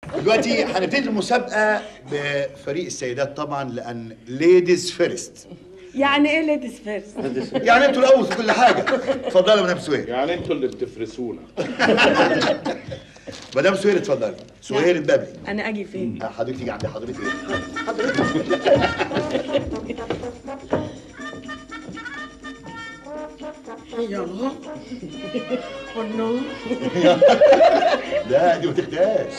دلوقتي هنبتدي المسابقه بفريق السيدات طبعا لان ليديز فيرست يعني ايه ليديز فيرست يعني انتوا الاول في كل حاجه اتفضلي يا مدام سهير يعني انتوا اللي بتفرسونا مدام سهير اتفضلي سهير البابلي انا اجي فين آه، حضرتك تيجي عند حضرتك يلا والله لا دي ما تختاش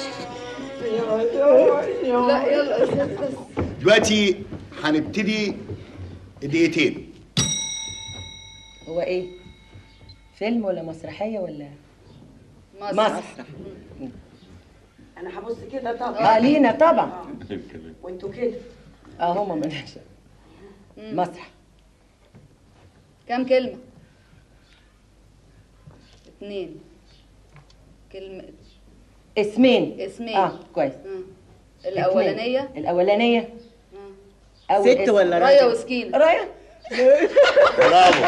لا يلا استاذ بس دلوقتي هنبتدي دقيقتين هو ايه فيلم ولا مسرحيه ولا مسرح مسرح انا هبص كده طبعا اه لينا طبعا وانتوا كده اه هما مالهاش مسرح كام كلمة؟ اتنين كلمة اسمين اسمين اه كويس مم. الأولانية اتنين. الاولانيه أول ست اسم. ولا راية راجل وسكينة رايه برافو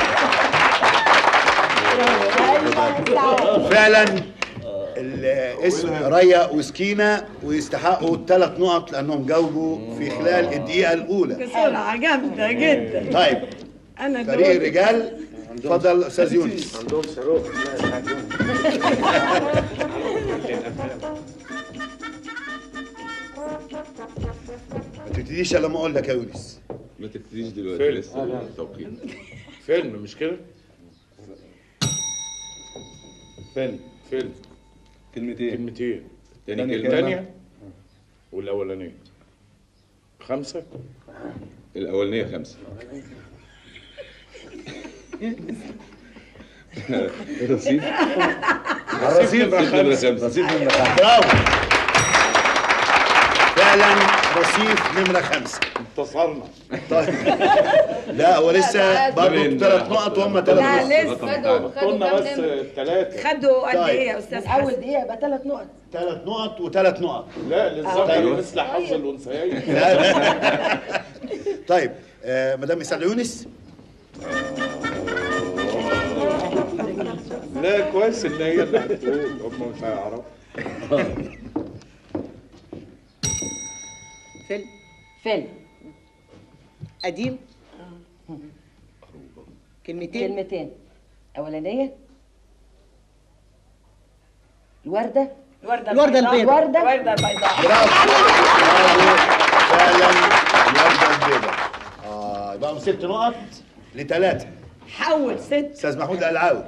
فعلا الاسم ريا وسكينة ويستحقوا ثلاث نقط لانهم جاوبوا في خلال الدقيقة الأولى بسرعه جامده جدا طيب انا فريق دول الرجال اتفضل استاذ يونس عندهم صاروخ لا ما تبتديش الا ما اقول لك يا يونس ما تبتديش دلوقتي فيلم. لسه التوقيت فيلم مش كده؟ فيلم فيلم كلمتين كلمتين تاني كلمة الثانية والأولانية خمسة الأولانية خمسة رصيف رصيف نمرة رصيف نمرة خمسة خمسة رصيد من المكان برافو فعلا رصيف نمرة خمسة انتصرنا طيب لا هو لسه برضه ثلاث نقط وهم ثلاث لا نقط لسه خدوا خدوا قلنا كام بس نمرة؟ ثلاثة خدوا قد طيب. ايه يا استاذ اول حسن دقيقه يبقى ثلاث نقط ثلاث نقط وثلاث نقط لا للذكر أيوة. مثل حظ الأنثيين طيب آه مدام إسعاد يونس لا كويس إن هي اللي هتقول هم مش هيعرفوا فيلم فيلم قديم كلمتين كلمتين اولانيه الورده الورده الوردة البيضاء. البيضاء. الورده البيضاء برافو برافو فعلا الوردة البيضاء اه يبقى ست نقط لثلاثة حول ست استاذ محمود العاوي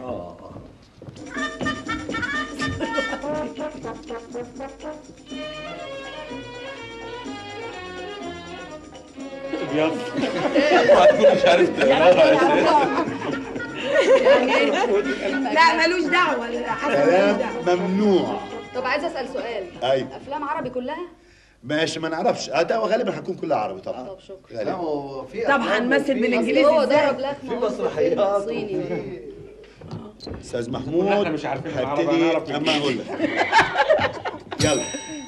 مش عارف تقراها لا ملوش دعوه حسن ملوش كلام دعوه ممنوع طب عايزة أسأل سؤال أيوة. أفلام عربي كلها؟ ماشي ما نعرفش اه ده غالبا هتكون كلها عربي طبعا طب شكرا غالبا في طب هنمثل أصل بالانجليزي هو ازاي ضرب لك في مسرحيات صيني استاذ محمود احنا مش عارفين العربي، هبتدي هنعرف منين؟ اما اقول لك يلا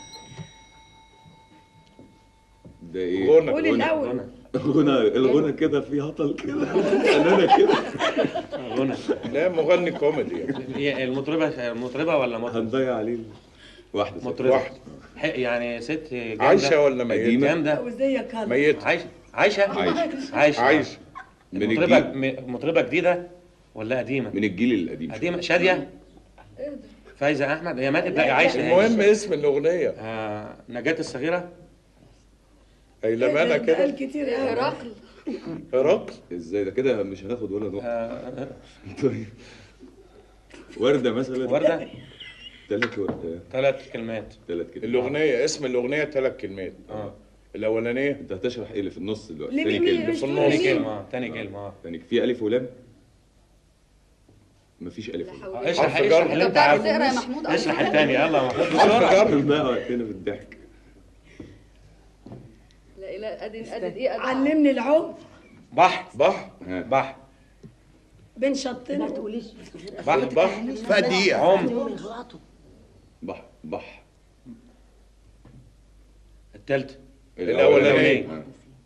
ده ايه؟ غنى قول الاول الغنى الغنى كده في هطل كده فنانة كده غنى لا مغني كوميدي يعني. هي المطربه مطربه ولا مطرب هنضيع عليه واحدة ست. مطربه واحدة. ح- يعني ست جامده عايشة ولا ميتة؟ قديمة؟ جامده وازيك هلا ميتة عايشه عايشه عايشة عايشه عايشة من مطربه الجيل م- مطربه جديده ولا قديمه من الجيل القديم قديمه شاديه فايزه احمد هي ماتت لا عايشه هي. المهم اسم الأغنية آه نجاة الصغيره أيلمانة قال كده كتير قوي هرقل هرقل ازاي ده كده مش هناخد ولا نقطة آه طيب وردة مثلا ورده ثلاث ورد ثلاث كلمات ثلاث كده الأغنية اسم الأغنية ثلاث كلمات اه الأولانية انت هتشرح ايه اللي في النص دلوقتي ليه تاني مين كلمة في تاني النص كلمه اه تاني كلمه اه تاني في ألف ولام مفيش ألف لا ولام حول آه، ولا اشرح حرف اشرح جر. اللي انت انت بتعرف تقرا يا عارفه محمود اشرح أصلاً؟ الثاني يلا يا محمود حرف بسرعه جر ما وقتنا في الضحك لا لا ادي ادي دي ادي علمني العوم بحر بحر ها بحر بين شطين بحر بحر في قد دقيقة عم بح بح التالتة الأولانية. ها.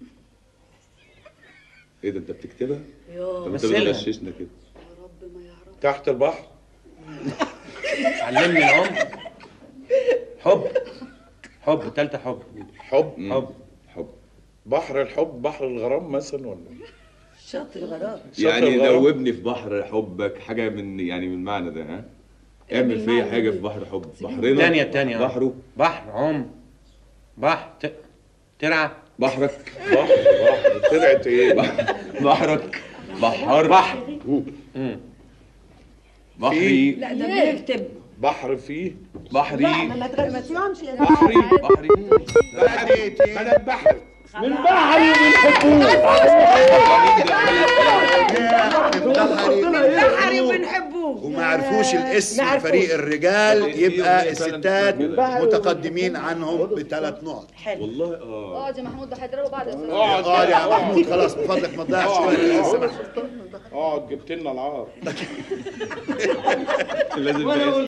ايه ده انت بتكتبها؟ طب انت مثلها. بتغششنا كده تحت البحر علمني العم حب حب تالتة حب حب حب حب بحر الحب بحر الغرام مثلا ولا إيه؟ شط الغرام شاطر يعني الغرام. دوبني في بحر حبك حاجه من يعني من المعنى ده ها اعمل فيا بالمعنى حاجه ده. في بحر حب بحرنا التانية التانية آه. بحره بحر عم بحر ت... ترعى بحرك بحر بحر طلعت ايه بحرك بحر بحر مم. بحري لا ده بنكتب بحر فيه بحري ما تغمسيهمش يا بحري بحري انا البحر بحري وبنحبوه وما عرفوش الاسم ما عرفوش. فريق الرجال طب يبقى إيه فعلاً الستات كده. متقدمين عنهم بثلاث نقط حلو والله اه اقعد يا محمود ده هيضربوا بعض يا استاذ اقعد اقعد يا محمود خلاص من فضلك ما تضيعش وقت لو سمحت اقعد جبت لنا العار لازم